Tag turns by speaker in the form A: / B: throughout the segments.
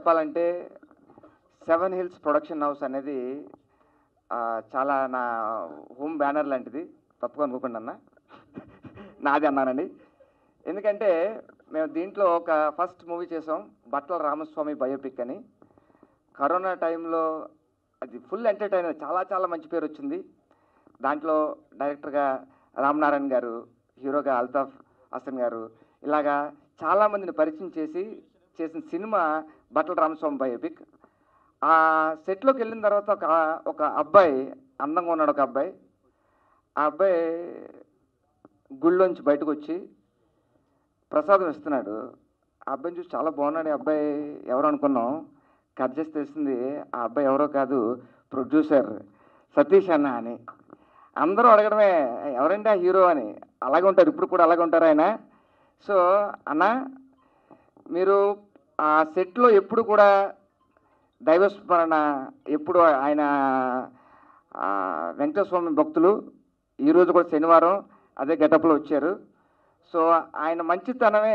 A: చెప్పాలంటే seven hills production house అనేది ఆ, చాలా నా హోమ్ బ్యానర్ లాంటిది తప్పుగా అనుకోకుండా అన్న నాది అన్నానండి ఎందుకంటే మేము దీంట్లో ఒక ఫస్ట్ మూవీ చేసాం బట్ల రామస్వామి బయోపిక్ అని కరోనా టైంలో అది ఫుల్ ఎంటర్టైనర్ చాలా చాలా మంచి పేరు వచ్చింది దాంట్లో డైరెక్టర్గా రామనారాయణ గారు హీరోగా అల్తాఫ్ హసన్ గారు ఇలాగా చాలామందిని పరిచయం చేసి చేసిన సినిమా బట్ల రామస్వామి బయోపిక్ ఆ సెట్లోకి వెళ్ళిన తర్వాత ఒక ఒక అబ్బాయి అందంగా ఉన్నాడు ఒక అబ్బాయి ఆ అబ్బాయి గుళ్ళోంచి బయటకు వచ్చి ప్రసాదం ఇస్తున్నాడు ఆ అబ్బాయిని చూసి చాలా బాగున్నాడు ఈ అబ్బాయి ఎవరు అనుకున్నాం కట్ చేసి తెలిసింది ఆ అబ్బాయి ఎవరో కాదు ప్రొడ్యూసర్ సతీష్ అన్న అని అందరూ అడగడమే ఎవరంటే ఆ హీరో అని అలాగే ఉంటారు ఇప్పుడు కూడా అలాగే ఉంటారు ఆయన సో అన్న మీరు ఆ సెట్లో ఎప్పుడు కూడా దైవస్మరణ ఎప్పుడు ఆయన ఆ, వెంకటేశ్వర స్వామి భక్తులు ఈరోజు కూడా శనివారం అదే గెటప్లో వచ్చారు సో ఆయన మంచితనమే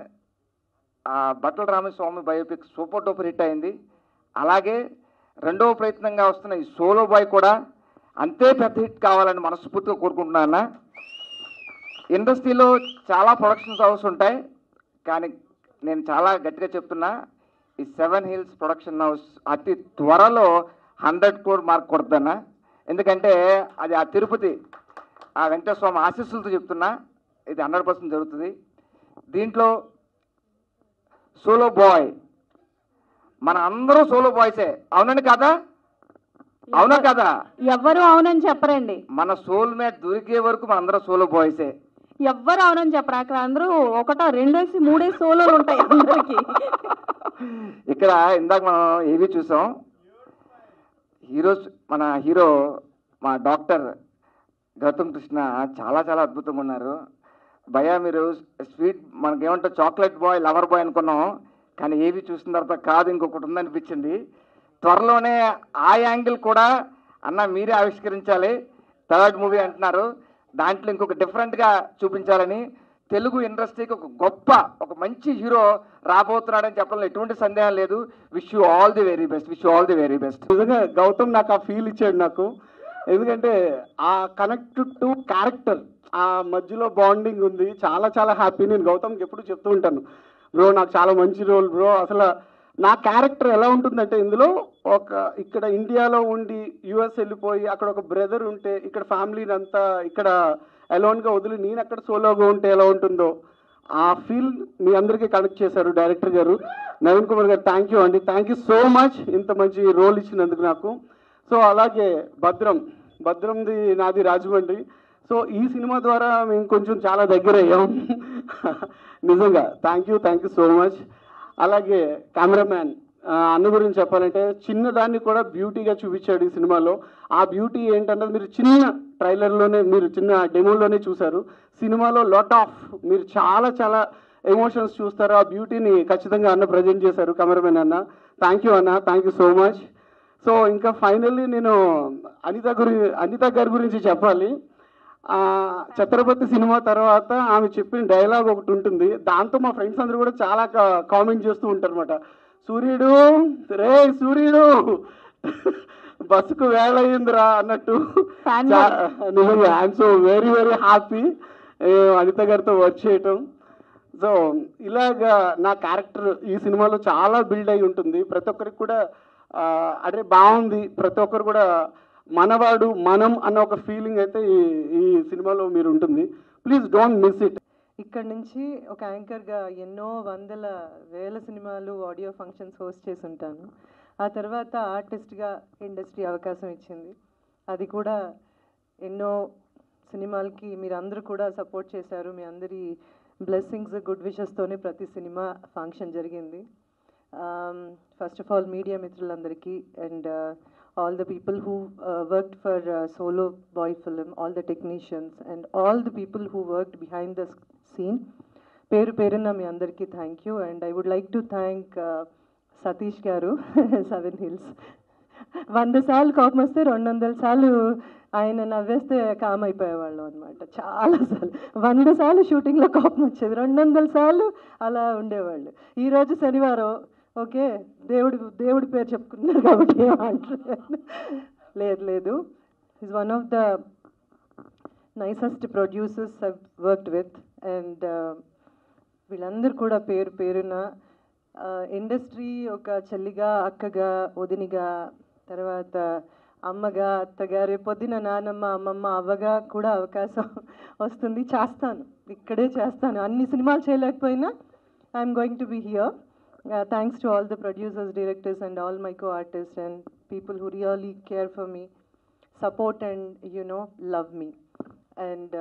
A: ఆ Battala Ramaswamy biopic super duper hit అయింది అలాగే రెండవ ప్రయత్నంగా వస్తున్న ఈ సోలో బాయ్ కూడా అంతే పెద్ద హిట్ కావాలని మనస్ఫూర్తిగా కోరుకుంటున్నా అన్న ఇండస్ట్రీలో చాలా ప్రొడక్షన్స్ హౌస్ ఉంటాయి కానీ నేను చాలా గట్టిగా చెప్తున్నా ఈ సెవెన్ హిల్స్ ప్రొడక్షన్ హౌస్ అతి త్వరలో హండ్రెడ్ కోడ్ మార్క్ కొడుతున్నా ఎందుకంటే అది ఆ తిరుపతి ఆ వెంకటేశ్వర స్వామి ఆశీస్సులతో చెప్తున్నా ఇది హండ్రెడ్ పర్సెంట్ జరుగుతుంది దీంట్లో సోలో బాయ్ మన అందరూ సోలో బాయ్సే అవునండి కదా అవునా కదా
B: ఎవ్వరు అవునని చెప్పరండి
A: మన సోల్ మేట్ దొరికే వరకు మన అందరూ సోలో బాయ్సే
B: ఎవ్వరు అవునని చెప్పరు అక్కడ అందరూ ఒకటో రెండేసి మూడేసి సోలోలు ఉంటాయి అందరికి
A: ఇక్కడ ఇందాక మనం ఏవి చూసాం హీరోస్ మన హీరో మా డాక్టర్ గౌతమ్ కృష్ణ చాలా చాలా అద్భుతంగా ఉన్నారు భయ మీరు స్వీట్ మనకేమంటే చాక్లెట్ బాయ్ లవర్ బాయ్ అనుకున్నాం కానీ ఏవి చూసిన తర్వాత కాదు ఇంకొకటి ఉందనిపించింది త్వరలోనే ఆ యాంగిల్ కూడా అన్న మీరే ఆవిష్కరించాలి థర్డ్ మూవీ అంటున్నారు దాంట్లో ఇంకొక డిఫరెంట్గా చూపించాలని తెలుగు ఇండస్ట్రీకి ఒక గొప్ప ఒక మంచి హీరో రాబోతున్నాడని చెప్పడంలో ఎటువంటి సందేహం లేదు wish you all the very best wish you all the very best
C: నిజంగా గౌతమ్ నాకు ఆ ఫీల్ ఇచ్చాడు నాకు ఎందుకంటే ఆ కనెక్ట్ టు క్యారెక్టర్ ఆ మధ్యలో బాండింగ్ ఉంది చాలా చాలా హ్యాపీ నేను గౌతమ్కి ఎప్పుడు చెప్తూ ఉంటాను బ్రో నాకు చాలా మంచి రోల్ బ్రో అసలు నా క్యారెక్టర్ ఎలా ఉంటుందంటే ఇందులో ఒక ఇక్కడ ఇండియాలో ఉండి యుఎస్ వెళ్ళిపోయి అక్కడ ఒక బ్రదర్ ఉంటే ఇక్కడ ఫ్యామిలీని అంతా ఇక్కడ అలోన్గా వదిలి నేను అక్కడ సోలోగా ఉంటే ఎలా ఉంటుందో ఆ ఫీల్ మీ అందరికీ కనెక్ట్ చేశారు డైరెక్టర్ గారు నవీన్ కుమార్ గారు థ్యాంక్ యూ అండి థ్యాంక్ యూ సో మచ్ ఇంత మంచి రోల్ ఇచ్చినందుకు నాకు సో అలాగే భద్రం భద్రంది నాది రాజమండ్రి సో ఈ సినిమా ద్వారా మేము కొంచెం చాలా దగ్గర అయ్యాం నిజంగా thank you thank you so much అలాగే కెమెరామ్యాన్ అన్న గురించి చెప్పాలంటే చిన్నదాన్ని కూడా బ్యూటీగా చూపించాడు ఈ సినిమాలో ఆ బ్యూటీ ఏంటన్నది మీరు చిన్న ట్రైలర్లోనే మీరు చిన్న డెమోలోనే చూశారు సినిమాలో లాట్ ఆఫ్ మీరు చాలా చాలా ఎమోషన్స్ చూస్తారు ఆ బ్యూటీని ఖచ్చితంగా అన్న ప్రజెంట్ చేశారు కెమెరామెన్ అన్న థ్యాంక్ యూ అన్న thank you so much so ఇంకా ఫైనల్లీ నేను అనిత గురి అనిత గారి గురించి చెప్పాలి ఆ, ఛత్రపతి సినిమా తర్వాత ఆమె చెప్పిన డైలాగ్ ఒకటి ఉంటుంది దాంతో మా ఫ్రెండ్స్ అందరూ కూడా చాలా కామెంట్ చేస్తూ ఉంటారు అనమాట సూర్యుడు రే సూర్యుడు బస్సుకు వేళ అయిందిరా అన్నట్టు
B: Fan
C: చా- నిజంగా I'm so very very happy Anita గారితో వర్క్ చేయటం సో ఇలాగా నా క్యారెక్టర్ ఈ సినిమాలో చాలా బిల్డ్ అయి ఉంటుంది ప్రతి ఒక్కరికి కూడా ఆ, అరే బాగుంది ప్రతి ఒక్కరు కూడా మనవాడు మనం అన్న ఒక ఫీలింగ్ అయితే ఈ ఈ సినిమాలో మీరు ఉంటుంది ప్లీజ్ డోంట్ మిస్ ఇట్
D: ఇక్కడ నుంచి ఒక యాంకర్గా ఎన్నో వందల వేల సినిమాలు ఆడియో ఫంక్షన్స్ హోస్ట్ చేసి ఉంటాను ఆ తర్వాత ఆర్టిస్ట్గా ఇండస్ట్రీ అవకాశం ఇచ్చింది అది కూడా ఎన్నో సినిమాలకి మీరు అందరూ కూడా సపోర్ట్ చేశారు మీ అందరి బ్లెస్సింగ్స్ గుడ్ విషెస్తోనే ప్రతి సినిమా ఫంక్షన్ జరిగింది ఫస్ట్ ఆఫ్ ఆల్ మీడియా మిత్రులందరికీ and all the people who worked for Solo Boy film all the technicians and all the people who worked behind the scene పేరు పేరున మీ అందరికీ thank you and I would like to thank Satish garu Seven hills వంద సార్లు కోపం వస్తే రెండు వందల సార్లు ఆయన నవ్వేస్తే కామ్ అయిపోయేవాళ్ళం అనమాట చాలా సార్లు వంద సార్లు షూటింగ్లో కోపం వచ్చేది రెండు వందల సార్లు అలా ఉండేవాళ్ళు ఈరోజు శనివారం ఓకే దేవుడి దేవుడి పేరు చెప్పుకున్నారు కాబట్టి ఏమంటారు లేదు లేదు is one of the nicest producers I've worked with and వీళ్ళందరూ కూడా పేరు పేరున ఇండస్ట్రీ ఒక చెల్లిగా అక్కగా వదినిగా తర్వాత అమ్మగా అత్తగా రేపొద్దున నానమ్మ అమ్మమ్మ అవ్వగా కూడా అవకాశం వస్తుంది చేస్తాను ఇక్కడే చేస్తాను అన్ని సినిమాలు చేయలేకపోయినా I'm going to be here thanks to all the producers directors and all my co artist and people who really care for me support and you know love me and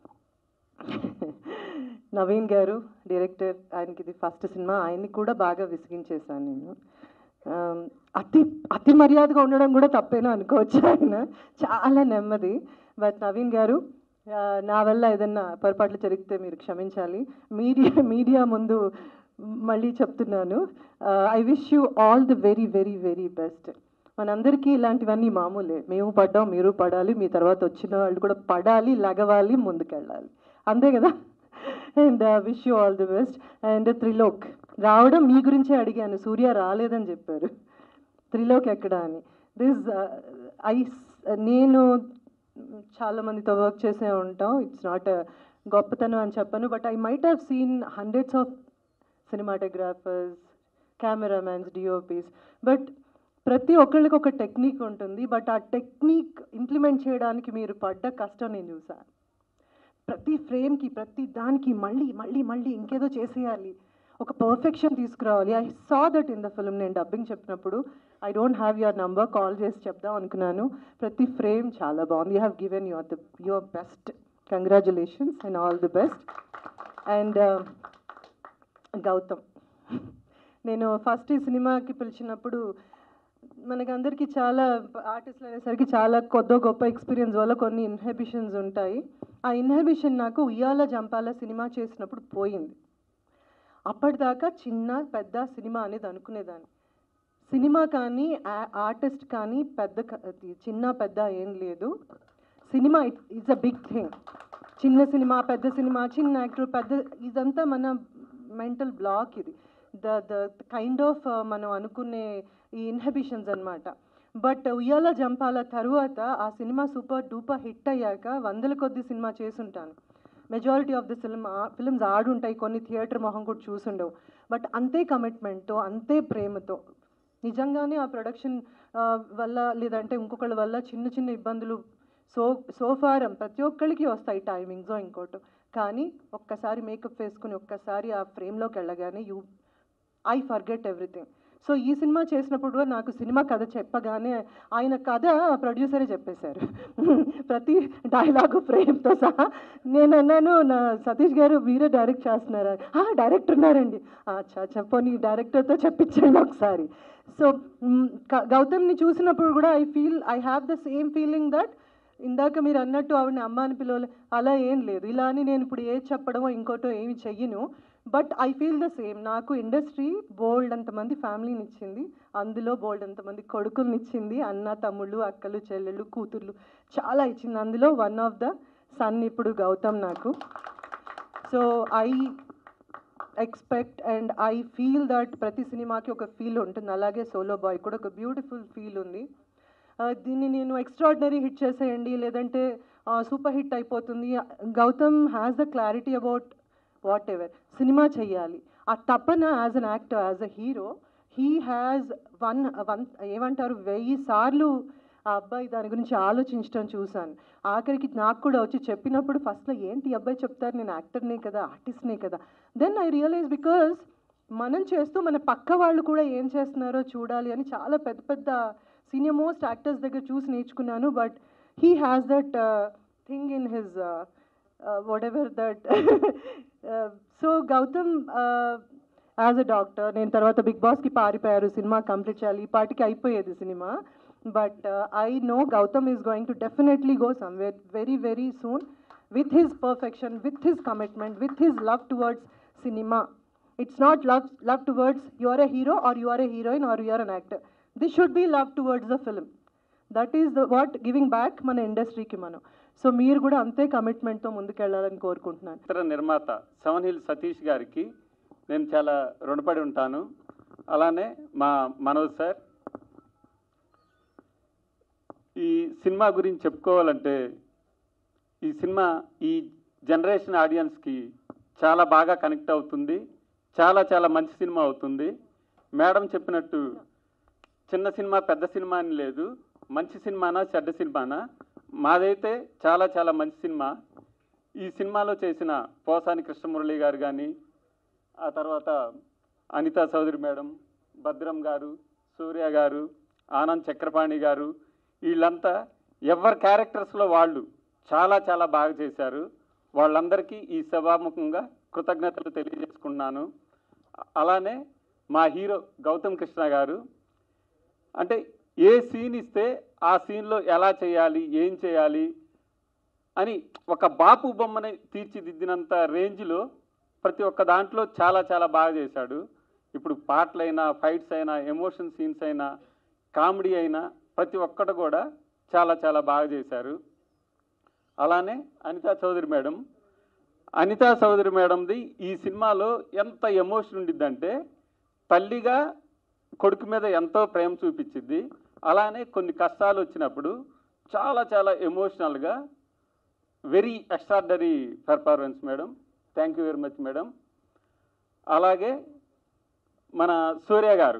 D: Naveen garu director ఆయనకి ఇది first cinema ఆయన్ని కూడా బాగా విసిగించేశాను నేను Um, అతి అతి మర్యాదగా ఉండడం కూడా తప్పేనా అనుకోవచ్చు ఆయన చాలా నెమ్మది బట్ నవీన్ గారు ఆ, నా వల్ల ఏదన్నా పొరపాట్లు జరిగితే మీరు క్షమించాలి మీడియా మీడియా ముందు మళ్ళీ చెప్తున్నాను I wish you all the very very very best మనందరికీ ఇలాంటివన్నీ మామూలే మేము పడ్డాం మీరు పడాలి మీ తర్వాత వచ్చిన వాళ్ళు కూడా పడాలి లగవాలి ముందుకెళ్ళాలి అంతే కదా and wish you all the best and Trilok రావడం మీ గురించే అడిగాను సూర్య రాలేదని చెప్పారు త్రిలోక్ ఎక్కడ అని దిస్ ఐ నేను చాలా మందితో వర్క్ చేసే ఉంటాం ఇట్స్ నాట్ గొప్పతనం అని చెప్పను but I might have seen hundreds of cinematographers cameramans DOPs but ప్రతి ఒక్కళ్ళకి ఒక టెక్నిక్ ఉంటుంది బట్ ఆ టెక్నిక్ ఇంప్లిమెంట్ చేయడానికి మీరు పడ్డ కష్టం నేను చూసాను ప్రతి ఫ్రేమ్కి ప్రతి దానికి మళ్ళీ మళ్ళీ మళ్ళీ ఇంకేదో చేసేయాలి ఒక పర్ఫెక్షన్ తీసుకురావాలి I saw that in the film నేను డబ్బింగ్ చెప్పినప్పుడు I don't have your number call చేసి చెప్దాం అనుకున్నాను ప్రతి ఫ్రేమ్ చాలా బాగుంది you have given your the your best congratulations and all the best and Gautam నేను ఫస్ట్ ఈ సినిమాకి పిలిచినప్పుడు మనకందరికీ చాలా ఆర్టిస్టులు అనేసరికి చాలా కొత్త గొప్ప ఎక్స్పీరియన్స్ వల్ల కొన్ని ఇన్హెబిషన్స్ ఉంటాయి ఆ ఇన్హెబిషన్ నాకు ఉయ్యాల జంపాల సినిమా చేసినప్పుడు పోయింది అప్పటిదాకా చిన్న పెద్ద సినిమా అనేది అనుకునేదాన్ని సినిమా కానీ ఆర్టిస్ట్ కానీ పెద్ద క- అది చిన్న పెద్ద ఏం లేదు cinema it's a big thing చిన్న సినిమా పెద్ద సినిమా చిన్న యాక్టర్ పెద్ద ఇదంతా మన మెంటల్ బ్లాక్ ఇది ద ద కైండ్ ఆఫ్ మనం అనుకునే ఈ ఇన్హబిషన్స్ అన్నమాట బట్ ఉయ్యాల జంపాల తరువాత ఆ సినిమా సూపర్ డూపర్ హిట్ అయ్యాక వందల కొద్ది సినిమా చేసుంటాను majority of the film films ఆడుంటాయి కొన్ని థియేటర్ మొహం కూడా చూసుండవు బట్ అంతే కమిట్మెంట్తో అంతే ప్రేమతో నిజంగానే ఆ ప్రొడక్షన్ వల్ల లేదంటే ఇంకొకళ్ళ వల్ల చిన్న చిన్న ఇబ్బందులు సో సోఫారం ప్రతి ఒక్కరికి వస్తాయి టైమింగ్స్ ఇంకోటి కానీ ఒక్కసారి మేకప్ వేసుకుని ఒక్కసారి ఆ ఫ్రేమ్లోకి వెళ్ళగానే you I forget everything so ఈ సినిమా చేసినప్పుడు కూడా నాకు సినిమా కథ చెప్పగానే ఆయన కథ ప్రొడ్యూసరే చెప్పేశారు ప్రతి డైలాగు ఫ్రేమ్తో సహా నేను అన్నాను నా సతీష్ గారు మీరే డైరెక్ట్ చేస్తున్నారా "ఆ, డైరెక్టర్ ఉన్నారండి అచ్చా చెప్పని డైరెక్టర్తో చెప్పించండి ఒకసారి సో మ్, గ- గౌతమ్ని చూసినప్పుడు కూడా I feel I have the same feeling that ఇందాక మీరు అన్నట్టు ఆవిడని అమ్మ అని పిలవలే అలా ఏం లేదు ఇలా అని నేను ఇప్పుడు ఏది చెప్పడమో ఇంకోటో ఏమి చెయ్యను but I feel the same నాకు ఇండస్ట్రీ బోల్డ్ అంతమంది ఫ్యామిలీని ఇచ్చింది అందులో బోల్డ్ అంతమంది కొడుకుల్ని ఇచ్చింది అన్న తమ్ముళ్ళు అక్కలు చెల్లెళ్ళు కూతుర్లు చాలా ఇచ్చింది అందులో వన్ ఆఫ్ ద సన్ ఇప్పుడు గౌతమ్ నాకు so I expect and I feel that ప్రతి సినిమాకి ఒక ఫీల్ ఉంటుంది అలాగే సోలో బాయ్ కూడా ఒక బ్యూటిఫుల్ ఫీల్ ఉంది ఆ, దీన్ని నేను ఎక్స్ట్రాడినరీ హిట్ చేసేయండి లేదంటే సూపర్ హిట్ అయిపోతుంది Gautam has the clarity about whatever cinema చెయ్యాలి ఆ తపన as an actor as a hero he has one one ఏమంటారు వెయ్యి సార్లు ఆ అబ్బాయి దాని గురించి ఆలోచించడం చూశాను ఆఖరికి నాకు కూడా వచ్చి చెప్పినప్పుడు ఫస్ట్లో ఏంటి ఈ అబ్బాయి చెప్తారు నేను యాక్టర్నే కదా ఆర్టిస్ట్నే కదా దెన్ ఐ రియలైజ్ బికాస్ మనం చేస్తూ మన పక్క వాళ్ళు కూడా ఏం చేస్తున్నారో చూడాలి అని చాలా పెద్ద పెద్ద సీనియర్ మోస్ట్ యాక్టర్స్ దగ్గర చూసి నేర్చుకున్నాను but he has that thing in his whatever that so Gautam as a doctor నేను తర్వాత బిగ్ బాస్కి పారిపోయారు సినిమా కంప్లీట్ చేయాలి ఈ పాటికి అయిపోయేది cinema but I know Gautam is going to definitely go somewhere very very soon with his perfection with his commitment with his love towards cinema it's not love love towards you are a hero or you are a heroine or you are an actor this should be love towards the film that is the what giving back మన ఇండస్ట్రీకి మనం so మీరు కూడా అంతే కమిట్మెంట్తో ముందుకెళ్ళాలని కోరుకుంటున్నాను
E: చిత్ర నిర్మాత seven hill Satish గారికి నేను చాలా రుణపడి ఉంటాను అలానే మా మనోజ్ సార్ ఈ సినిమా గురించి చెప్పుకోవాలంటే ఈ సినిమా ఈ జనరేషన్ ఆడియన్స్కి చాలా బాగా కనెక్ట్ అవుతుంది చాలా చాలా మంచి సినిమా అవుతుంది మేడం చెప్పినట్టు చిన్న సినిమా పెద్ద సినిమా అని లేదు మంచి సినిమానా చెడ్డ సినిమానా మాదైతే చాలా చాలా మంచి సినిమా ఈ సినిమాలో చేసిన పోసాని కృష్ణమురళి గారు కానీ ఆ తర్వాత అనితా చౌదరి మేడం భద్రం గారు సూర్య గారు ఆనంద్ చక్రపాణి గారు వీళ్ళంతా ఎవరి క్యారెక్టర్స్లో వాళ్ళు చాలా చాలా బాగా చేశారు వాళ్ళందరికీ ఈ సభాముఖంగా కృతజ్ఞతలు తెలియజేసుకున్నాను అలానే మా హీరో గౌతమ్ కృష్ణ గారు అంటే ఏ సీన్ ఇస్తే ఆ సీన్లో ఎలా చేయాలి ఏం చేయాలి అని ఒక బాపు బొమ్మని తీర్చిదిద్దినంత రేంజ్లో ప్రతి ఒక్క దాంట్లో చాలా చాలా బాగా చేశాడు ఇప్పుడు పాటలైనా ఫైట్స్ అయినా ఎమోషన్ సీన్స్ అయినా కామెడీ అయినా ప్రతి ఒక్కటి కూడా చాలా చాలా బాగా చేశారు అలానే అనితా చౌదరి మేడం అనితా చౌదరి మేడంది ఈ సినిమాలో ఎంత ఎమోషన్ ఉండిద్దంటే తల్లిగా కొడుకు మీద ఎంతో ప్రేమ చూపించింది అలానే కొన్ని కష్టాలు వచ్చినప్పుడు చాలా చాలా ఎమోషనల్గా very extraordinary performance madam thank you very much madam అలాగే మన సూర్య గారు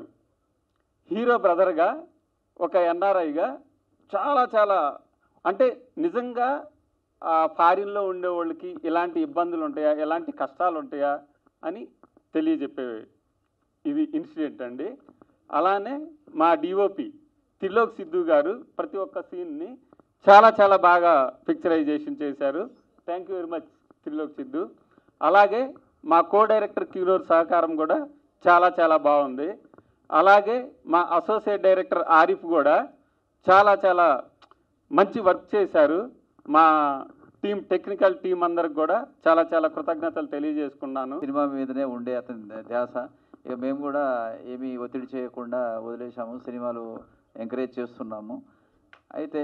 E: హీరో బ్రదర్గా ఒక ఎన్ఆర్ఐగా చాలా చాలా అంటే నిజంగా ఆ ఫారిన్లో ఉండే వాళ్ళకి ఇలాంటి ఇబ్బందులు ఉంటాయా ఎలాంటి కష్టాలు ఉంటాయా అని తెలియజెప్పే ఇది ఇన్సిడెంట్ అండి అలానే మా డిఓపి త్రిలోక్ సిద్ధు గారు ప్రతి ఒక్క సీన్ని చాలా చాలా బాగా పిక్చరైజేషన్ చేశారు thank you very much Trilok Siddhu అలాగే మా కో డైరెక్టర్ క్యూరోర్ సహకారం కూడా చాలా చాలా బాగుంది అలాగే మా అసోసియేట్ డైరెక్టర్ ఆరిఫ్ కూడా చాలా చాలా మంచి వర్క్ చేశారు మా టీం టెక్నికల్ టీం అందరికి కూడా చాలా చాలా కృతజ్ఞతలు తెలియజేసుకున్నాను
F: సినిమా మీదనే ఉండే అతని ధ్యాస ఇక మేము కూడా ఏమీ ఒత్తిడి చేయకుండా వదిలేసాము సినిమాలు ఎంకరేజ్ చేస్తున్నాము అయితే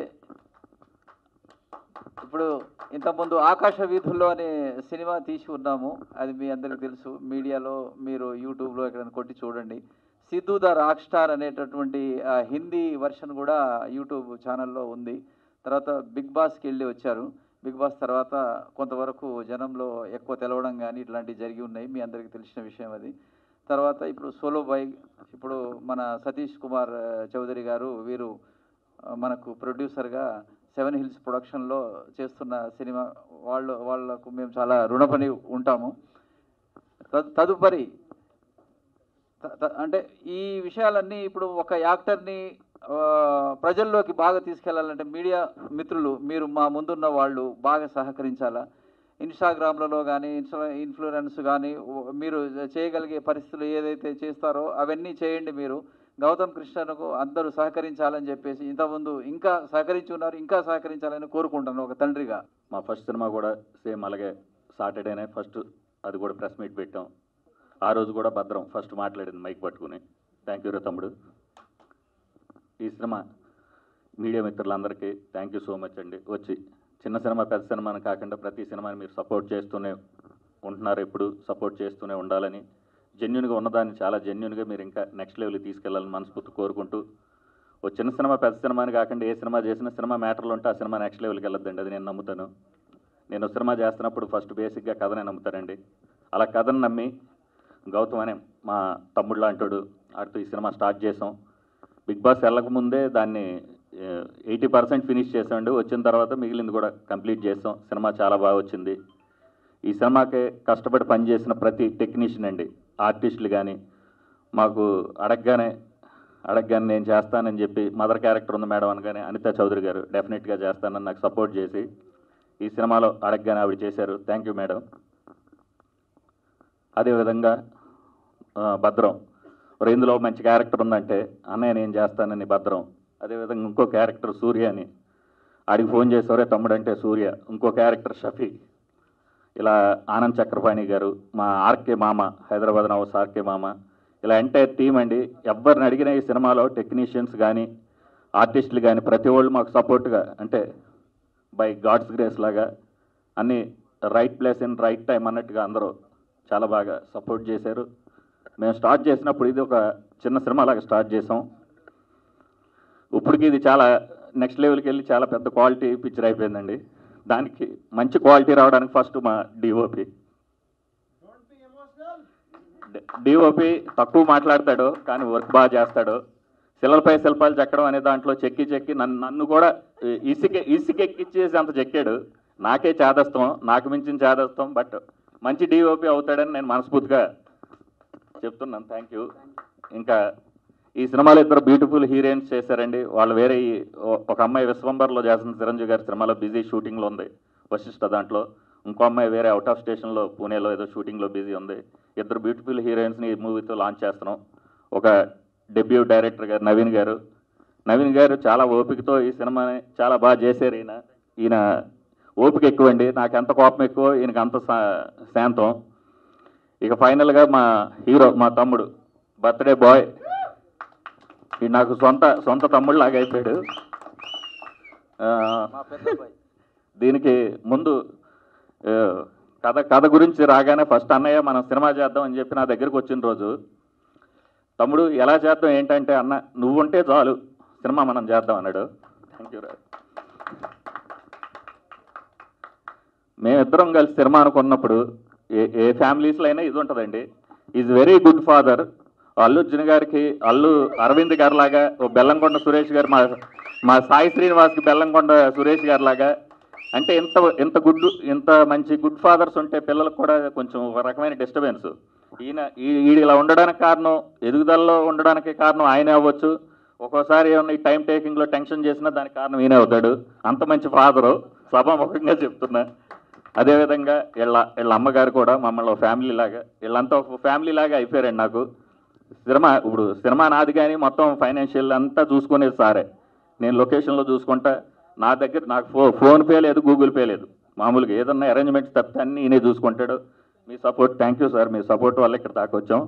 F: ఇప్పుడు ఇంతకుముందు ఆకాశ వీధుల్లో అనే సినిమా తీసి ఉన్నాము అది మీ అందరికీ తెలుసు మీడియాలో మీరు యూట్యూబ్లో ఎక్కడైనా కొట్టి చూడండి సిద్ధు ద రాక్ స్టార్ అనేటటువంటి ఆ, హిందీ వర్షన్ కూడా యూట్యూబ్ ఛానల్లో ఉంది తర్వాత బిగ్ బాస్కి వెళ్ళి వచ్చారు బిగ్ బాస్ తర్వాత కొంతవరకు జనంలో ఎక్కువ తెలవడం కానీ ఇట్లాంటివి జరిగి ఉన్నాయి మీ అందరికీ తెలిసిన విషయం అది తర్వాత ఇప్పుడు సోలో బాయ్ ఇప్పుడు మన సతీష్ కుమార్ ఆ, చౌదరి గారు వీరు ఆ, మనకు ప్రొడ్యూసర్గా సెవెన్ హిల్స్ ప్రొడక్షన్లో చేస్తున్న సినిమా వాళ్ళు వాళ్ళకు మేము చాలా రుణపడి ఉంటాము తద్- తదుపరి త- త- అంటే ఈ విషయాలన్నీ ఇప్పుడు ఒక యాక్టర్ని ఆ, ప్రజల్లోకి బాగా తీసుకెళ్లాలంటే మీడియా మిత్రులు మీరు మా ముందున్న వాళ్ళు బాగా సహకరించాలా ఇన్స్టాగ్రామ్లలో కానీ ఇన్స్టా ఇన్ఫ్లుయెన్స్ కానీ మీరు చేయగలిగే పరిస్థితులు ఏదైతే చేస్తారో అవన్నీ చేయండి మీరు గౌతమ్ కృష్ణకు అందరూ సహకరించాలని చెప్పేసి ఇంతకుముందు ఇంకా సహకరించి ఉన్నారు ఇంకా సహకరించాలని కోరుకుంటాను ఒక తండ్రిగా
G: మా ఫస్ట్ సినిమా కూడా సేమ్ అలాగే సాటర్డేనే ఫస్ట్ అది కూడా ప్రెస్ మీట్ పెట్టాం ఆ రోజు కూడా భద్రం ఫస్ట్ మాట్లాడింది మైక్ పట్టుకుని థ్యాంక్ యూ రా తమ్ముడు ఈ సినిమా మీడియా మిత్రులందరికీ థ్యాంక్ యూ సో మచ్ అండి వచ్చి చిన్న సినిమా పెద్ద సినిమా అని కాకుండా ప్రతి సినిమాని మీరు సపోర్ట్ చేస్తూనే ఉంటున్నారు ఎప్పుడు సపోర్ట్ చేస్తూనే ఉండాలని జెన్యున్గా ఉన్నదాన్ని చాలా జెన్యున్గా మీరు ఇంకా నెక్స్ట్ లెవెల్కి తీసుకెళ్లాలని మనస్ఫూర్తి కోరుకుంటూ ఓ చిన్న సినిమా పెద్ద సినిమా అని కాకుండా ఏ సినిమా చేసినా సినిమా మ్యాటర్లు ఉంటే ఆ సినిమా నెక్స్ట్ లెవెల్కి వెళ్ళొద్దండి అది నేను నమ్ముతాను నేను ఓ సినిమా చేస్తున్నప్పుడు ఫస్ట్ బేసిక్గా కథనే నమ్ముతానండి అలా కథను నమ్మి గౌతమ్ అనే మా తమ్ముడు లాంటాడు ఆడితో ఈ సినిమా స్టార్ట్ చేసాం బిగ్ బాస్ వెళ్ళకముందే దాన్ని ఎయిటీ పర్సెంట్ ఫినిష్ చేసామండి వచ్చిన తర్వాత మిగిలింది కూడా కంప్లీట్ చేసాం సినిమా చాలా బాగా వచ్చింది ఈ సినిమాకి కష్టపడి పనిచేసిన ప్రతి టెక్నీషియన్ అండి ఆర్టిస్టులు కానీ మాకు అడగగానే అడగగానే నేను చేస్తానని చెప్పి మదర్ క్యారెక్టర్ ఉంది మేడం అనగానే అనితా చౌదరి గారు డెఫినెట్గా చేస్తానని నాకు సపోర్ట్ చేసి ఈ సినిమాలో అడగగానే ఆవిడ చేశారు థ్యాంక్ యూ మేడం అదేవిధంగా ఆ, భద్రం మరి ఇందులో మంచి క్యారెక్టర్ ఉందంటే అన్నయ్య నేను చేస్తానని భద్రం అదేవిధంగా ఇంకో క్యారెక్టర్ సూర్య అని ఆడికి ఫోన్ చేసేవరే తమ్ముడు అంటే సూర్య ఇంకో క్యారెక్టర్ షఫీ ఇలా ఆనంద్ చక్రపాణి గారు మా ఆర్కే మామ హైదరాబాద్ నవాస్ ఆర్కే మామ ఇలా ఎంటైర్ టీం అండి ఎవరిని అడిగినా ఈ సినిమాలో టెక్నీషియన్స్ కానీ ఆర్టిస్టులు కానీ ప్రతి వాళ్ళు మాకు సపోర్ట్గా అంటే బై గాడ్స్ గ్రేస్ లాగా అన్ని right place in right time అన్నట్టుగా అందరూ చాలా బాగా సపోర్ట్ చేశారు మేము స్టార్ట్ చేసినప్పుడు ఇది ఒక చిన్న సినిమా లాగా స్టార్ట్ చేసాం ఇప్పటికి ఇది చాలా నెక్స్ట్ లెవెల్కి వెళ్ళి చాలా పెద్ద క్వాలిటీ పిక్చర్ అయిపోయిందండి దానికి మంచి క్వాలిటీ రావడానికి ఫస్ట్ మా డిఓపి డిఓపి తక్కువ మాట్లాడతాడు కానీ వర్క్ బాగా చేస్తాడు శిలలపై శిల్పాలు చెక్కడం అనే దాంట్లో చెక్కి చెక్కి నన్ను నన్ను కూడా ఇసుక ఇసుకెక్కిచ్చేసి అంత చెక్కాడు నాకే చేదస్తాం నాకు మించిన చేదస్తాం బట్ మంచి డిఓపి అవుతాడని నేను మనస్ఫూర్తిగా చెప్తున్నాను థ్యాంక్ యూ ఇంకా ఈ సినిమాలో ఇద్దరు బ్యూటిఫుల్ హీరోయిన్స్ చేశారండి వాళ్ళు వేరే ఈ- ఓ- ఒక అమ్మాయి విశ్వంబర్లో చేస్తున్న చిరంజీవి గారి సినిమాలో బిజీ షూటింగ్లో ఉంది వశిష్ఠ దాంట్లో ఇంకో అమ్మాయి వేరే అవుట్ ఆఫ్ స్టేషన్లో పూణేలో ఏదో షూటింగ్లో బిజీ ఉంది ఇద్దరు బ్యూటిఫుల్ హీరోయిన్స్ని ఈ మూవీతో లాంచ్ చేస్తున్నాం ఒక డెబ్యూ డైరెక్టర్ గారు నవీన్ గారు నవీన్ గారు చాలా ఓపికతో ఈ సినిమాని చాలా బాగా చేశారు ఈయన ఈయన ఓపిక ఎక్కువండి నాకు ఎంత కోపం ఎక్కువ ఈయనకి అంత శా- శాంతం ఇక ఫైనల్గా మా హీరో మా తమ్ముడు బర్త్డే బాయ్ ఈ నాకు సొంత సొంత తమ్ముడు లాగా అయిపోయాడు ఆ,
F: మా పెద్ద అబ్బాయి
G: దీనికి ముందు ఆ, కథ కథ గురించి రాగానే ఫస్ట్ అన్నయ్య మనం సినిమా చేద్దాం అని చెప్పి నా దగ్గరికి వచ్చిన రోజు తమ్ముడు ఎలా చేద్దాం ఏంటంటే అన్న నువ్వుంటే చాలు సినిమా మనం చేద్దాం అన్నాడు థ్యాంక్ యూ మేమిద్దరం కలిసి సినిమా అనుకున్నప్పుడు ఏ ఏ ఫ్యామిలీస్లో అయినా ఇది ఉంటుందండి is very good father Allu Arjun గారికి అల్లు అరవింద్ గారి లాగా ఓ బెల్లంకొండ సురేష్ గారు మా మా సాయి శ్రీనివాస్కి బెల్లంకొండ సురేష్ గారి లాగా అంటే ఇంత ఇంత గుడ్ ఇంత మంచి గుడ్ ఫాదర్స్ ఉంటే పిల్లలకు కూడా కొంచెం ఒక రకమైన డిస్టర్బెన్స్ ఈయన ఈ- ఈడు ఇలా ఉండడానికి కారణం ఎదుగుదలలో ఉండడానికి కారణం ఆయనే అవ్వచ్చు ఒక్కోసారి ఏమన్నా ఈ టైం టేకింగ్లో టెన్షన్ చేసినా దానికి కారణం ఈయనే అవుతాడు అంత మంచి ఫాదరు సభాముఖంగా చెప్తున్నా అదేవిధంగా వీళ్ళ వీళ్ళ అమ్మగారు కూడా మమ్మల్ని ఒక ఫ్యామిలీ లాగా వీళ్ళంతా ఒక ఫ్యామిలీ లాగా అయిపోయారండి నాకు సినిమా ఇప్పుడు సినిమా నాది కానీ మొత్తం ఫైనాన్షియల్ అంతా చూసుకునేది సారే నేను లొకేషన్లో చూసుకుంటా నా దగ్గర నాకు ఫో ఫోన్ పే లేదు గూగుల్ పే లేదు మామూలుగా ఏదన్నా అరేంజ్మెంట్స్ తప్పితే అన్నీ ఈయనే చూసుకుంటాడు మీ సపోర్ట్ థ్యాంక్ యూ సార్ మీ సపోర్ట్ వల్ల ఇక్కడ దాకా వచ్చాం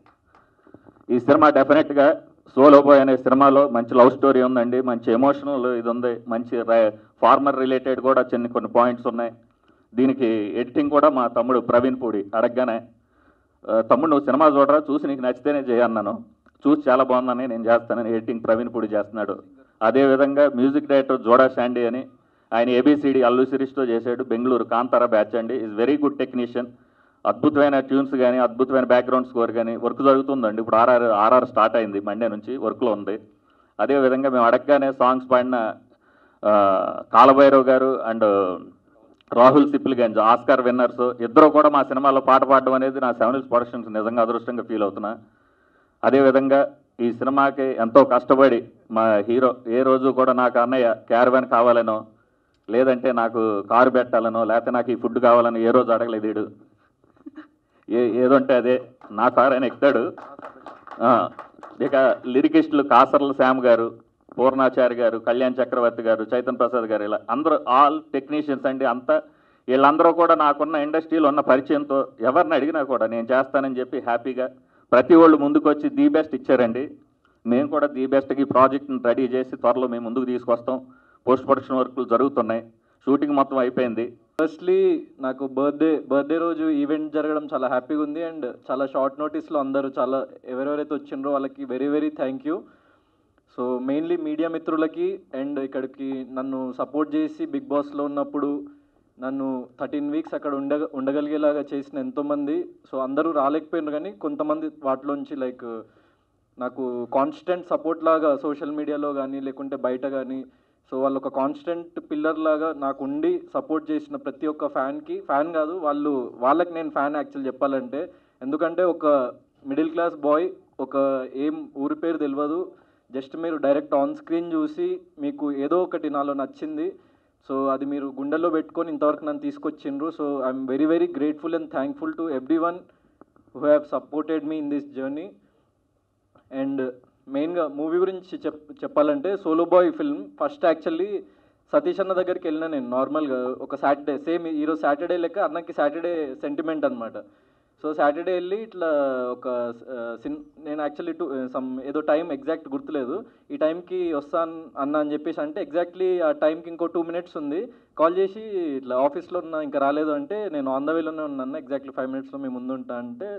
G: ఈ సినిమా డెఫినెట్గా సోలో బాయ్ అనే సినిమాలో మంచి లవ్ స్టోరీ ఉందండి మంచి ఎమోషనల్ ఇది ఉంది మంచి ఫార్మర్ రిలేటెడ్ కూడా చిన్న కొన్ని పాయింట్స్ ఉన్నాయి దీనికి ఎడిటింగ్ కూడా మా తమ్ముడు ప్రవీణ్ పూడి అడగగానే "ఆ, తమ్ముడు నువ్వు సినిమా చూడరా చూసి నీకు నచ్చితేనే చేయన్నాను చూసి చాలా బాగుందని నేను చేస్తానని ఎడిటింగ్ ప్రవీణ్ పూడి చేస్తున్నాడు అదేవిధంగా మ్యూజిక్ డైరెక్టర్ జోడా శాండీ అని ఆయన ఏబిసిడి అల్లు సిరీస్తో చేశాడు బెంగళూరు కాంతారా బ్యాచ్ అండి ఈజ్ వెరీ గుడ్ టెక్నీషియన్ అద్భుతమైన ట్యూన్స్ కానీ అద్భుతమైన బ్యాక్గ్రౌండ్ స్కోర్ కానీ వర్క్ జరుగుతుందండి ఇప్పుడు ఆర్ఆర్ ఆర్ఆర్ స్టార్ట్ అయింది మండే నుంచి వర్క్లో ఉంది అదేవిధంగా మేము అడగగానే సాంగ్స్ పాడిన ఆ, Kalabhairava garu and Rahul Sipligunj Oscar winners ఇద్దరు కూడా మా సినిమాలో పాట పాడడం అనేది నా సెవెన్ ప్రొడక్షన్స్ నిజంగా అదృష్టంగా ఫీల్ అవుతున్నా అదేవిధంగా ఈ సినిమాకి ఎంతో కష్టపడి మా హీరో ఏ రోజు కూడా నాకు అన్నయ్య క్యారవాన్ కావాలనో లేదంటే నాకు కారు పెట్టాలనో లేకపోతే నాకు ఈ ఫుడ్ కావాలని ఏ రోజు అడగలేదు వీడు ఏ ఏదంటే అదే నా కారు ఆయన ఎక్కుతాడు ఆ, ఇక లిరికిస్టులు కాసర్ల శ్యామ్ గారు పూర్ణాచారి గారు కళ్యాణ్ చక్రవర్తి గారు చైతన్ ప్రసాద్ గారు ఇలా అందరూ ఆల్ టెక్నీషియన్స్ అండి అంతా వీళ్ళందరూ కూడా నాకున్న ఇండస్ట్రీలో ఉన్న పరిచయంతో ఎవరిని అడిగినా కూడా నేను చేస్తానని చెప్పి హ్యాపీగా ప్రతి వాళ్ళు ముందుకు వచ్చి ది బెస్ట్ ఇచ్చారండి మేము కూడా ది బెస్ట్కి ప్రాజెక్ట్ని రెడీ చేసి త్వరలో మేము ముందుకు తీసుకొస్తాం పోస్ట్ ప్రొడక్షన్ వర్క్లు జరుగుతున్నాయి షూటింగ్ మొత్తం అయిపోయింది
H: ఫస్ట్లీ నాకు బర్త్డే బర్త్డే రోజు ఈవెంట్ జరగడం చాలా హ్యాపీగా ఉంది అండ్ చాలా షార్ట్ నోటీస్లో అందరూ చాలా ఎవరెవరైతే వచ్చిండ్రో వాళ్ళకి very very thank you so mainly media మిత్రులకి అండ్ ఇక్కడికి నన్ను సపోర్ట్ చేసి బిగ్ బాస్లో ఉన్నప్పుడు నన్ను థర్టీన్ వీక్స్ అక్కడ ఉండ ఉండగలిగేలాగా చేసిన ఎంతోమంది సో అందరూ రాలేకపోయినారు కానీ కొంతమంది వాటిలోంచి లైక్ నాకు కాన్స్టెంట్ సపోర్ట్ లాగా సోషల్ మీడియాలో కానీ లేకుంటే బయట కానీ సో వాళ్ళు ఒక కాన్స్టెంట్ పిల్లర్ లాగా నాకు ఉండి సపోర్ట్ చేసిన ప్రతి ఒక్క ఫ్యాన్కి ఫ్యాన్ కాదు వాళ్ళు వాళ్ళకి నేను ఫ్యాన్ యాక్చువల్ చెప్పాలంటే ఎందుకంటే ఒక మిడిల్ క్లాస్ బాయ్ ఒక ఏం ఊరి పేరు తెలియదు జస్ట్ మీరు డైరెక్ట్ ఆన్ స్క్రీన్ చూసి మీకు ఏదో ఒకటి నాలో నచ్చింది సో అది మీరు గుండెల్లో పెట్టుకొని ఇంతవరకు నన్ను తీసుకొచ్చిండ్రు so I'm very very grateful and thankful to every one who have supported me in this journey and మెయిన్గా మూవీ గురించి చెప్ చెప్పాలంటే Solo Boy film first actually Satish అన్న దగ్గరికి వెళ్ళిన నేను నార్మల్గా ఒక సాటర్డే సేమ్ ఈరోజు సాటర్డే లెక్క అన్నకి సాటర్డే సెంటిమెంట్ అనమాట సో సాటర్డే వెళ్ళి ఇట్లా ఒక సిన్ నేను యాక్చువల్లీ టూ సమ్ ఏదో టైం ఎగ్జాక్ట్ గుర్తులేదు ఈ టైంకి వస్తాను అన్న అని చెప్పేసి అంటే ఎగ్జాక్ట్లీ ఆ టైంకి ఇంకో టూ మినిట్స్ ఉంది కాల్ చేసి ఇట్లా ఆఫీస్లో ఉన్నా ఇంకా రాలేదు అంటే నేను ఆన్ ద వేలోనే ఉన్నాను ఎగ్జాక్ట్లీ ఫైవ్ మినిట్స్లో మేము ముందు ఉంటా అంటే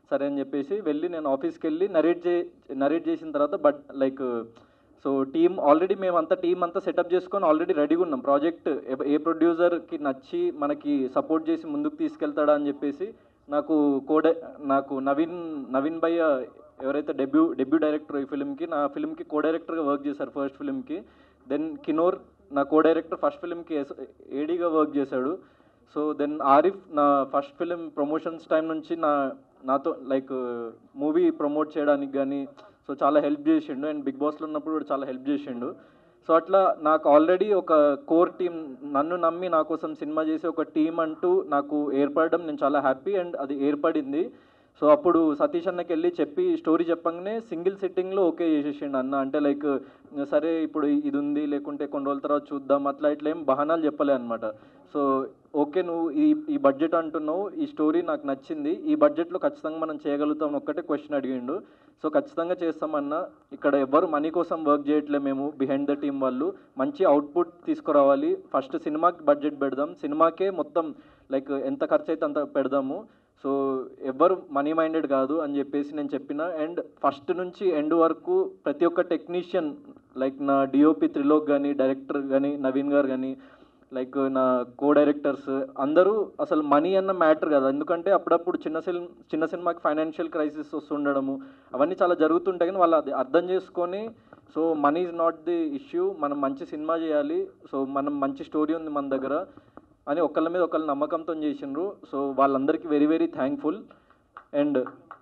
H: సరే అని చెప్పేసి వెళ్ళి నేను ఆఫీస్కి వెళ్ళి నరేట్ చే నరేట్ చేసిన తర్వాత but like so team already మేము అంతా టీం అంతా సెటప్ చేసుకొని ఆల్రెడీ రెడీగా ఉన్నాం ప్రాజెక్ట్ ఏ ప్రొడ్యూసర్కి నచ్చి మనకి సపోర్ట్ చేసి ముందుకు తీసుకెళ్తాడా అని చెప్పేసి నాకు కోడే నాకు నవీన్ నవీన్ భయ్య ఎవరైతే డెబ్యూ డెబ్యూ డైరెక్టర్ ఈ ఫిల్మ్కి నా ఫిల్మ్కి కో డైరెక్టర్గా వర్క్ చేశారు ఫస్ట్ ఫిల్మ్కి దెన్ కినోర్ నా కో డైరెక్టర్ ఫస్ట్ ఫిల్మ్కి ఏడీగా వర్క్ చేశాడు సో దెన్ ఆరిఫ్ నా ఫస్ట్ ఫిలిం ప్రమోషన్స్ టైం నుంచి నా నాతో లైక్ మూవీ ప్రమోట్ చేయడానికి కానీ సో చాలా హెల్ప్ చేసిండు అండ్ బిగ్ బాస్లో ఉన్నప్పుడు కూడా చాలా హెల్ప్ చేసిండు సో అట్లా నాకు ఆల్రెడీ ఒక కోర్ టీం నన్ను నమ్మి నా కోసం సినిమా చేసే ఒక టీం అంటూ నాకు ఏర్పడడం నేను చాలా హ్యాపీ అండ్ అది ఏర్పడింది సో అప్పుడు సతీష్ అన్నకి వెళ్ళి చెప్పి స్టోరీ చెప్పంగానే సింగిల్ సిట్టింగ్లో ఓకే చేసేసిండు అన్న అంటే లైక్ సరే ఇప్పుడు ఇది ఉంది లేకుంటే కొన్ని రోజుల తర్వాత చూద్దాం అట్లా ఇట్లా ఏం బహానాలు చెప్పలే అనమాట సో ఓకే నువ్వు ఈ ఈ బడ్జెట్ అంటున్నావు ఈ స్టోరీ నాకు నచ్చింది ఈ బడ్జెట్లో ఖచ్చితంగా మనం చేయగలుగుతాం అని ఒక్కటే క్వశ్చన్ అడిగిండు సో ఖచ్చితంగా చేస్తామన్నా ఇక్కడ ఎవరు మనీ కోసం వర్క్ చేయట్లే మేము బిహైండ్ ద టీమ్ వాళ్ళు మంచి అవుట్పుట్ తీసుకురావాలి ఫస్ట్ సినిమాకి బడ్జెట్ పెడదాం సినిమాకే మొత్తం లైక్ ఎంత ఖర్చు అయితే అంత పెడదాము సో ఎవ్వరు మనీ మైండెడ్ కాదు అని చెప్పేసి నేను చెప్పిన అండ్ ఫస్ట్ నుంచి ఎండ్ వరకు ప్రతి ఒక్క టెక్నీషియన్ లైక్ నా డిఓపి త్రిలోక్ కానీ డైరెక్టర్ కానీ నవీన్ గారు కానీ లైక్ నా కో డైరెక్టర్స్ అందరూ అసలు మనీ అన్న మ్యాటర్ కదా ఎందుకంటే అప్పుడప్పుడు చిన్న సినిమా చిన్న సినిమాకి ఫైనాన్షియల్ క్రైసిస్ వస్తుండడము అవన్నీ చాలా జరుగుతుంటాయి కానీ వాళ్ళు అది అర్థం చేసుకొని so money is not the issue మనం మంచి సినిమా చేయాలి సో మనం మంచి స్టోరీ ఉంది మన దగ్గర అని ఒకళ్ళ మీద ఒకళ్ళ నమ్మకంతో చేసిండ్రు సో వాళ్ళందరికీ very very thankful and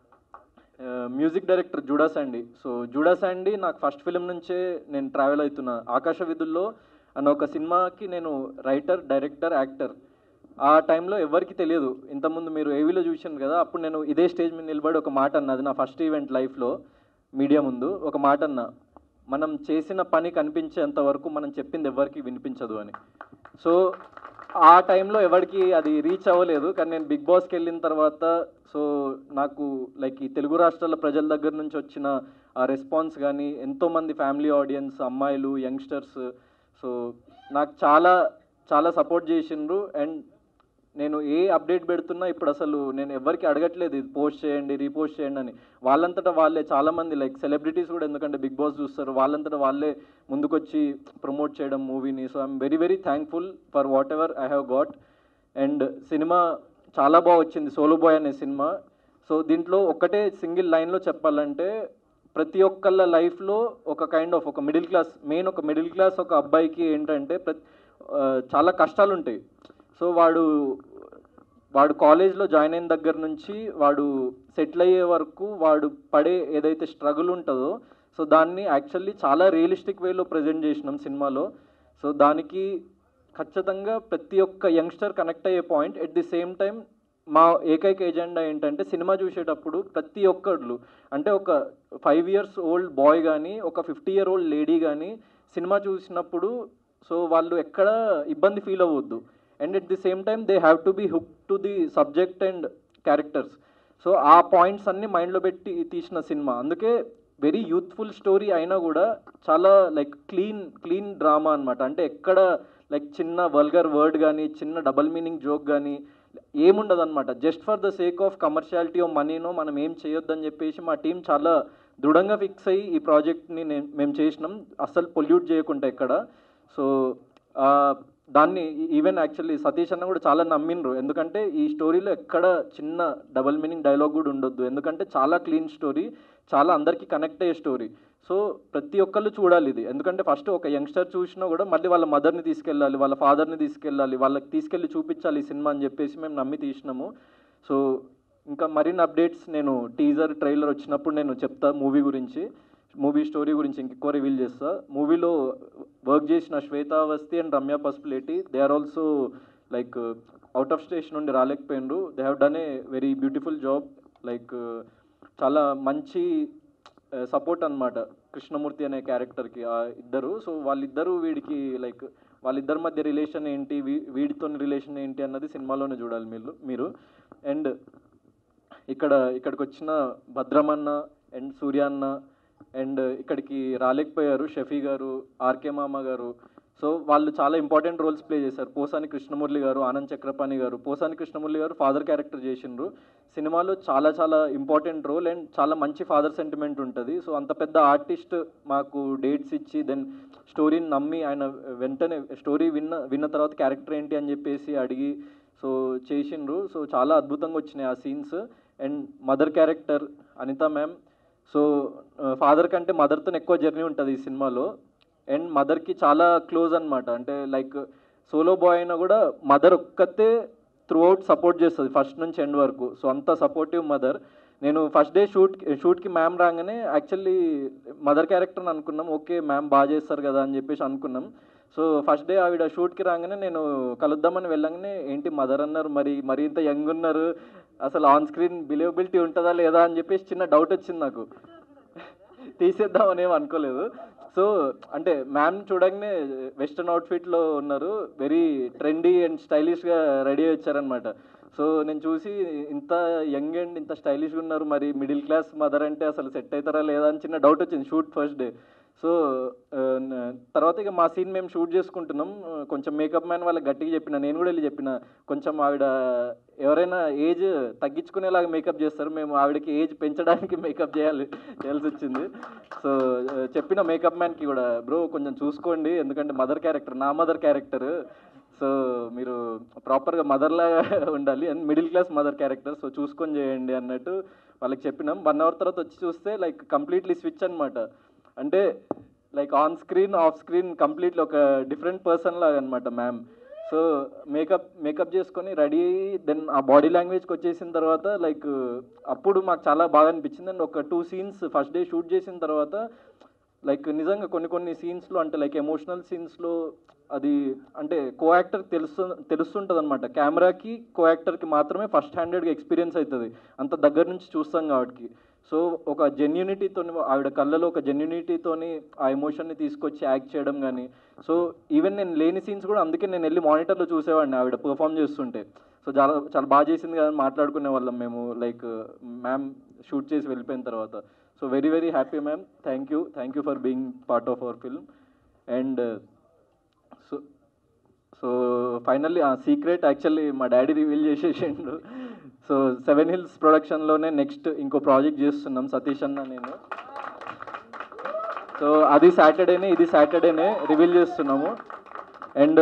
H: music director Judah Sandy so Judah Sandy నాకు ఫస్ట్ ఫిలిం నుంచే నేను ట్రావెల్ అవుతున్నా ఆకాశ విధుల్లో అన్న ఒక సినిమాకి నేను రైటర్ డైరెక్టర్ యాక్టర్ ఆ టైంలో ఎవరికి తెలియదు ఇంతకుముందు మీరు ఏవీలో చూసాను కదా అప్పుడు నేను ఇదే స్టేజ్ మీద నిలబడి ఒక మాట అన్నది నా ఫస్ట్ ఈవెంట్ లైఫ్లో మీడియా ముందు ఒక మాట అన్న మనం చేసిన పని కనిపించేంత వరకు మనం చెప్పింది ఎవరికి వినిపించదు అని సో ఆ టైంలో ఎవరికి అది రీచ్ అవ్వలేదు కానీ నేను బిగ్ బాస్కి వెళ్ళిన తర్వాత సో నాకు లైక్ ఈ తెలుగు రాష్ట్రాల ప్రజల దగ్గర నుంచి వచ్చిన ఆ రెస్పాన్స్ కానీ ఎంతోమంది ఫ్యామిలీ ఆడియన్స్ అమ్మాయిలు యంగ్స్టర్స్ సో నాకు చాలా చాలా సపోర్ట్ చేసిండ్రు అండ్ నేను ఏ అప్డేట్ పెడుతున్నా ఇప్పుడు అసలు నేను ఎవరికి అడగట్లేదు ఇది పోస్ట్ చేయండి రీపోస్ట్ చేయండి అని వాళ్ళంతటా వాళ్ళే చాలామంది లైక్ సెలబ్రిటీస్ కూడా ఎందుకంటే బిగ్ బాస్ చూస్తారు వాళ్ళంతటా వాళ్ళే ముందుకొచ్చి ప్రమోట్ చేయడం మూవీని so I'm very very thankful for whatever I have got and cinema చాలా బాగా వచ్చింది సోలో బాయ్ అనే సినిమా సో దీంట్లో ఒక్కటే సింగిల్ లైన్లో చెప్పాలంటే ప్రతి ఒక్కళ్ళ లైఫ్లో ఒక కైండ్ ఆఫ్ ఒక మిడిల్ క్లాస్ మెయిన్ ఒక మిడిల్ క్లాస్ ఒక అబ్బాయికి ఏంటంటే ప్రతి ఆ, చాలా కష్టాలు ఉంటాయి సో వాడు వాడు కాలేజ్లో జాయిన్ అయిన దగ్గర నుంచి వాడు సెటిల్ అయ్యే వరకు వాడు పడే ఏదైతే స్ట్రగుల్ ఉంటుందో సో దాన్ని యాక్చువల్లీ చాలా రియలిస్టిక్ వేలో ప్రజెంట్ చేసినాం సినిమాలో సో దానికి ఖచ్చితంగా ప్రతి ఒక్క యంగ్స్టర్ కనెక్ట్ అయ్యే point at the same time మా ఏకైక ఎజెండా ఏంటంటే సినిమా చూసేటప్పుడు ప్రతి ఒక్కళ్ళు అంటే ఒక ఫైవ్ ఇయర్స్ ఓల్డ్ బాయ్ కానీ ఒక ఫిఫ్టీ ఇయర్ ఓల్డ్ లేడీ కానీ సినిమా చూసినప్పుడు సో వాళ్ళు ఎక్కడ ఇబ్బంది ఫీల్ అవ్వద్దు and at the same time they have to be hook to the subject and characters so ఆ పాయింట్స్ అన్ని మైండ్లో పెట్టి తీసిన సినిమా అందుకే వెరీ యూత్ఫుల్ స్టోరీ అయినా కూడా చాలా లైక్ క్లీన్ క్లీన్ డ్రామా అన్నమాట అంటే ఎక్కడ లైక్ చిన్న వల్గర్ వర్డ్ కానీ చిన్న డబల్ మీనింగ్ జోక్ కానీ ఏముండదు అనమాట just for the sake of commerciality of మనీనో మనం ఏం చేయొద్దని చెప్పేసి మా టీం చాలా దృఢంగా ఫిక్స్ అయ్యి ఈ ప్రాజెక్ట్ని మేము చేసినాం అస్సలు పొల్యూట్ చేయకుండా ఎక్కడ సో ఆ, దాన్ని ఈవెన్ యాక్చువల్లీ సతీష్ అన్న కూడా చాలా నమ్మిండ్రు ఎందుకంటే ఈ స్టోరీలో ఎక్కడ చిన్న డబల్ మీనింగ్ డైలాగ్ కూడా ఉండొద్దు ఎందుకంటే చాలా క్లీన్ స్టోరీ చాలా అందరికీ కనెక్ట్ అయ్యే స్టోరీ సో ప్రతి ఒక్కళ్ళు చూడాలి ఇది ఎందుకంటే ఫస్ట్ ఒక యంగ్స్టర్ చూసినా కూడా మళ్ళీ వాళ్ళ మదర్ని తీసుకెళ్ళాలి వాళ్ళ ఫాదర్ని తీసుకెళ్ళాలి వాళ్ళకి తీసుకెళ్ళి చూపించాలి ఈ సినిమా అని చెప్పేసి మేము నమ్మి తీసినాము సో ఇంకా మరిన్ని అప్డేట్స్ నేను టీజర్ ట్రైలర్ వచ్చినప్పుడు నేను చెప్తా మూవీ గురించి మూవీ స్టోరీ గురించి ఇంకెక్కువ రివీల్ చేస్తా మూవీలో వర్క్ చేసిన Shweta Avasthi and Ramya Pasupuleti they are also like out of station నుండి రాలేకపోయినరు they have done a very beautiful job like చాలా మంచి సపోర్ట్ అన్నమాట కృష్ణమూర్తి అనే క్యారెక్టర్కి ఆ ఇద్దరు సో వాళ్ళిద్దరూ వీడికి లైక్ వాళ్ళిద్దరి మధ్య రిలేషన్ ఏంటి వీ వీడితో రిలేషన్ ఏంటి అన్నది సినిమాలోనే చూడాలి మీరు మీరు అండ్ ఇక్కడ ఇక్కడికి వచ్చిన భద్రమన్న అండ్ సూర్య అన్న అండ్ ఇక్కడికి రాలేకపోయారు షఫీ గారు ఆర్కే మామ గారు సో వాళ్ళు చాలా ఇంపార్టెంట్ రోల్స్ ప్లే చేశారు పోసాని కృష్ణమురళి గారు ఆనంద్ చక్రపాణి గారు పోసాని కృష్ణమురళి గారు ఫాదర్ క్యారెక్టర్ చేసిండ్రు సినిమాలో చాలా చాలా ఇంపార్టెంట్ రోల్ అండ్ చాలా మంచి ఫాదర్ సెంటిమెంట్ ఉంటుంది సో అంత పెద్ద ఆర్టిస్ట్ మాకు డేట్స్ ఇచ్చి దెన్ స్టోరీని నమ్మి ఆయన వెంటనే స్టోరీ విన్న విన్న తర్వాత క్యారెక్టర్ ఏంటి అని చెప్పేసి అడిగి సో చేసిండ్రు సో చాలా అద్భుతంగా వచ్చినాయి ఆ scenes and mother character Anitha ma'am so father కంటే మదర్తో ఎక్కువ జర్నీ ఉంటుంది ఈ సినిమాలో అండ్ మదర్కి చాలా క్లోజ్ అన్నమాట అంటే లైక్ సోలో బాయ్ అయినా కూడా మదర్ ఒక్కతే త్రూ అవుట్ సపోర్ట్ చేస్తుంది ఫస్ట్ నుంచి ఎండ్ వరకు సో అంత సపోర్టివ్ మదర్ నేను ఫస్ట్ డే షూట్ షూట్కి మ్యామ్ రాగానే యాక్చువల్లీ మదర్ క్యారెక్టర్ అనుకున్నాం ఓకే మ్యామ్ బాగా చేస్తారు కదా అని చెప్పేసి అనుకున్నాం సో ఫస్ట్ డే ఆవిడ షూట్కి రాగానే నేను కలుద్దామని వెళ్ళగానే ఏంటి మదర్ అన్నారు మరి మరి ఇంత యంగ్ ఉన్నారు అసలు ఆన్ స్క్రీన్ బిలీవబిలిటీ ఉంటుందా లేదా అని చెప్పేసి చిన్న డౌట్ వచ్చింది నాకు తీసేద్దామని ఏం అనుకోలేదు సో అంటే మ్యామ్ చూడగానే వెస్ట్రన్ అవుట్ఫిట్లో ఉన్నారు వెరీ ట్రెండీ అండ్ స్టైలిష్గా రెడీ వచ్చారనమాట సో నేను చూసి ఇంత యంగ్ అండ్ ఇంత స్టైలిష్గా ఉన్నారు మరి మిడిల్ క్లాస్ మదర్ అంటే అసలు సెట్ అవుతారా లేదా అని చిన్న డౌట్ వచ్చింది షూట్ ఫస్ట్ డే సో ఆ, న- తర్వాత ఇక మా సీన్ మేము షూట్ చేసుకుంటున్నాం ఆ, కొంచెం మేకప్ మ్యాన్ వాళ్ళకి గట్టిగా చెప్పిన నేను కూడా వెళ్ళి చెప్పిన కొంచెం ఆవిడ ఎవరైనా ఏజ్ తగ్గించుకునేలాగా మేకప్ చేస్తారు మేము ఆవిడకి ఏజ్ పెంచడానికి మేకప్ చేయాలి చేయాల్సి వచ్చింది సో ఆ, చెప్పిన మేకప్ మ్యాన్కి కూడా బ్రో కొంచెం చూసుకోండి ఎందుకంటే మదర్ క్యారెక్టర్ నా మదర్ క్యారెక్టర్ సో మీరు ప్రాపర్గా మదర్లాగా ఉండాలి and middle class mother character so చూసుకొని చేయండి అన్నట్టు వాళ్ళకి చెప్పినాం వన్ అవర్ తర్వాత వచ్చి చూస్తే లైక్ కంప్లీట్లీ స్విచ్ అన్నమాట అంటే like on screen off screen completely ఒక డిఫరెంట్ పర్సన్ లాగా అనమాట మ్యామ్ సో మేకప్ మేకప్ చేసుకొని రెడీ దెన్ ఆ బాడీ లాంగ్వేజ్కి వచ్చేసిన తర్వాత లైక్ అప్పుడు మాకు చాలా బాగా అనిపించింది అండ్ ఒక two scenes first day shoot చేసిన తర్వాత లైక్ నిజంగా కొన్ని కొన్ని సీన్స్లో అంటే లైక్ ఎమోషనల్ సీన్స్లో అది అంటే కో యాక్టర్ తెలుసు తెలుస్తుంటుంది అనమాట కెమెరాకి కో యాక్టర్కి మాత్రమే ఫస్ట్ హ్యాండెడ్గా ఎక్స్పీరియన్స్ అవుతుంది అంత దగ్గర నుంచి చూస్తాం కాబట్టి సో ఒక జెన్యూనిటీతో ఆవిడ కళ్ళలో ఒక జెన్యూనిటీతోని ఆ ఎమోషన్ని తీసుకొచ్చి యాక్ట్ చేయడం కానీ సో ఈవెన్ నేను లేని సీన్స్ కూడా అందుకే నేను వెళ్ళి మానిటర్లో చూసేవాడిని ఆవిడ పర్ఫామ్ చేస్తుంటే సో చాలా చాలా బాగా చేసింది కదా అని మాట్లాడుకునే వాళ్ళం మేము లైక్ మ్యామ్ షూట్ చేసి వెళ్ళిపోయిన తర్వాత so very very happy ma'am thank you thank you for being part of our film and so so finally ఆ సీక్రెట్ యాక్చువల్లీ మా డాడీ రివీల్ చేసేసిండు సో సెవెన్ హిల్స్ ప్రొడక్షన్లోనే నెక్స్ట్ ఇంకో ప్రాజెక్ట్ చేస్తున్నాం సతీష్ అన్న నేను సో అది సాటర్డేనే ఇది సాటర్డేనే రివీల్ చేస్తున్నాము అండ్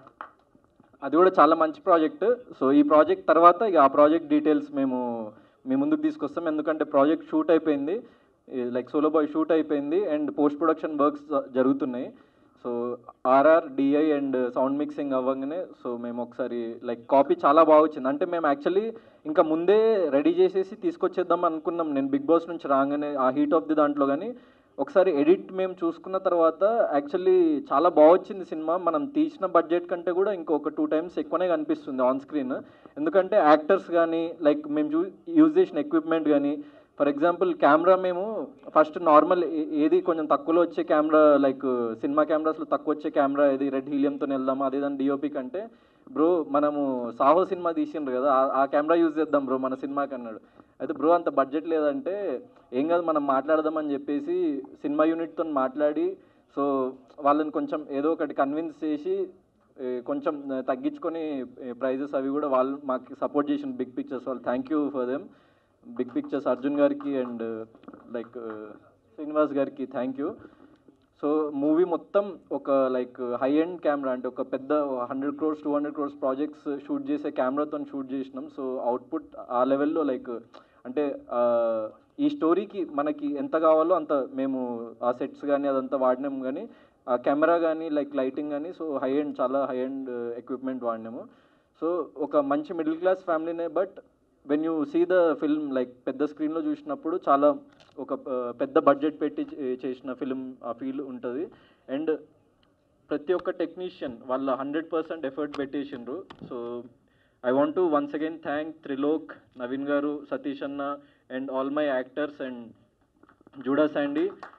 H: అది కూడా చాలా మంచి ప్రాజెక్ట్ సో ఈ ప్రాజెక్ట్ తర్వాత ఇక ఆ ప్రాజెక్ట్ డీటెయిల్స్ మేము మీ ముందుకు తీసుకొస్తాం ఎందుకంటే ప్రాజెక్ట్ షూట్ అయిపోయింది లైక్ సోలో బాయ్ షూట్ అయిపోయింది అండ్ పోస్ట్ ప్రొడక్షన్ వర్క్స్ జరుగుతున్నాయి so RR DI and sound mixing అవ్వగానే సో మేము ఒకసారి లైక్ కాపీ చాలా బాగా వచ్చింది అంటే మేము యాక్చువల్లీ ఇంకా ముందే రెడీ చేసేసి తీసుకొచ్చేద్దాం అనుకున్నాం నేను బిగ్ బాస్ నుంచి రాగానే ఆ హీట్ ఆఫ్ ది దాంట్లో కానీ ఒకసారి ఎడిట్ మేము చూసుకున్న తర్వాత యాక్చువల్లీ చాలా బాగా వచ్చింది సినిమా మనం తీసిన బడ్జెట్ కంటే కూడా ఇంకొక టూ టైమ్స్ ఎక్కువనే కనిపిస్తుంది ఆన్ స్క్రీన్ ఎందుకంటే యాక్టర్స్ కానీ లైక్ మేము చూ యూజ్ చేసిన ఎక్విప్మెంట్ కానీ ఫర్ ఎగ్జాంపుల్ కెమెరా మేము ఫస్ట్ నార్మల్ ఏది కొంచెం తక్కువలో వచ్చే కెమెరా లైక్ సినిమా కెమెరాస్లో తక్కువ వచ్చే కెమెరా ఏది రెడ్ హీలియంతో వెళ్దామా అదే దాని డిఓపి కంటే బ్రో మనము సాహో సినిమా తీసిండ్రు కదా ఆ- ఆ కెమెరా యూజ్ చేద్దాం బ్రో మన సినిమాకి అన్నాడు అయితే బ్రో అంత బడ్జెట్ లేదంటే ఏం కాదు మనం మాట్లాడదామని చెప్పేసి సినిమా యూనిట్తో మాట్లాడి సో వాళ్ళని కొంచెం ఏదో ఒకటి కన్విన్స్ చేసి ఏ, కొంచెం తగ్గించుకొని ప్రైజెస్ అవి కూడా వాళ్ళు మాకు సపోర్ట్ చేసిన బిగ్ పిక్చర్స్ వాళ్ళు thank you for them big pictures Arjun గారికి అండ్ లైక్ శ్రీనివాస్ గారికి థ్యాంక్ యూ సో మూవీ మొత్తం ఒక లైక్ హై ఎండ్ కెమెరా అంటే ఒక పెద్ద hundred crores two hundred crores projects shoot చేసే కెమెరాతో షూట్ చేసినాం సో అవుట్పుట్ ఆ లెవెల్లో లైక్ అంటే ఆ, ఈ స్టోరీకి మనకి ఎంత కావాలో అంత మేము ఆ సెట్స్ కానీ అదంతా వాడినాం కానీ ఆ కెమెరా కానీ లైక్ లైటింగ్ కానీ సో హై ఎండ్ చాలా హై ఎండ్ ఎక్విప్మెంట్ వాడినాము సో ఒక మంచి మిడిల్ క్లాస్ ఫ్యామిలీనే but when you see the film like పెద్ద స్క్రీన్లో చూసినప్పుడు చాలా ఒక ఆ, పెద్ద బడ్జెట్ పెట్టి చే- చేసిన ఫిల్మ్ ఆ ఫీల్ ఉంటుంది అండ్ ప్రతి ఒక్క టెక్నీషియన్ వాళ్ళ హండ్రెడ్ పర్సెంట్ ఎఫర్ట్ పెట్టేసిండ్రు so I want to once again thank Trilok Naveen garu Satish అన్న and all my actors and Judah Sandy